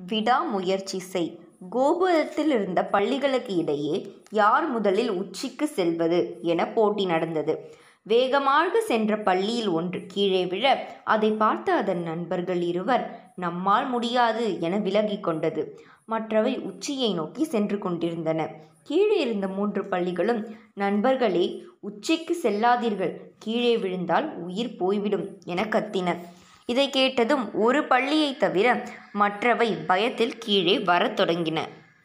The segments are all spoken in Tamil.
விடாமுயற்சி செய் கோபுரத்தில் இருந்த பள்ளிகளுக்கு இடையே யார் முதலில் உச்சிக்கு செல்வது என போட்டி நடந்தது வேகமாக சென்ற பள்ளியில் ஒன்று கீழே விழ அதை பார்த்த அதன் நண்பர்கள் இருவர் நம்மால் முடியாது என விலகிக் கொண்டது மற்றவை உச்சியை நோக்கி சென்று கொண்டிருந்தன கீழே இருந்த மூன்று பள்ளிகளும் நண்பர்களே உச்சிக்கு செல்லாதீர்கள் கீழே விழுந்தால் உயிர் போய்விடும் என கத்தின இதை கேட்டதும் ஒரு பள்ளியை தவிர மற்றவை பயத்தில் கீழே வரத் தொடங்கின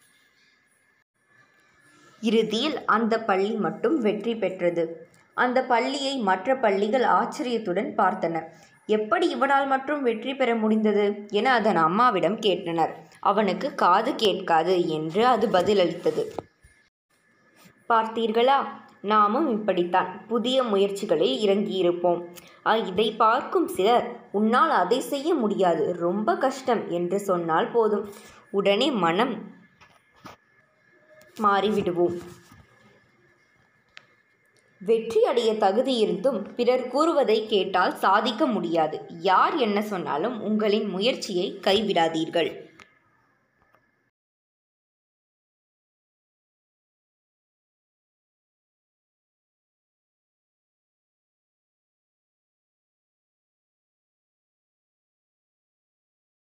இறுதியில் அந்த பள்ளி மட்டும் வெற்றி பெற்றது அந்த பள்ளியை மற்ற பள்ளிகள் ஆச்சரியத்துடன் பார்த்தன எப்படி இவனால் மட்டும் வெற்றி பெற முடிந்தது என அதன் அம்மாவிடம் கேட்டனர் அவனுக்கு காது கேட்காது என்று அது பதிலளித்தது பார்த்தீர்களா நாமும் இப்படித்தான் புதிய முயற்சிகளில் இறங்கியிருப்போம் அ, இதை பார்க்கும் சிலர் உன்னால் அதை செய்ய முடியாது ரொம்ப கஷ்டம் என்று சொன்னால் போதும் உடனே மனம் மாறிவிடுவோம் வெற்றி அடைய தகுதி இருந்தும் பிறர் கூறுவதை கேட்டால் சாதிக்க முடியாது யார் என்ன சொன்னாலும் உங்களின் முயற்சியை கைவிடாதீர்கள்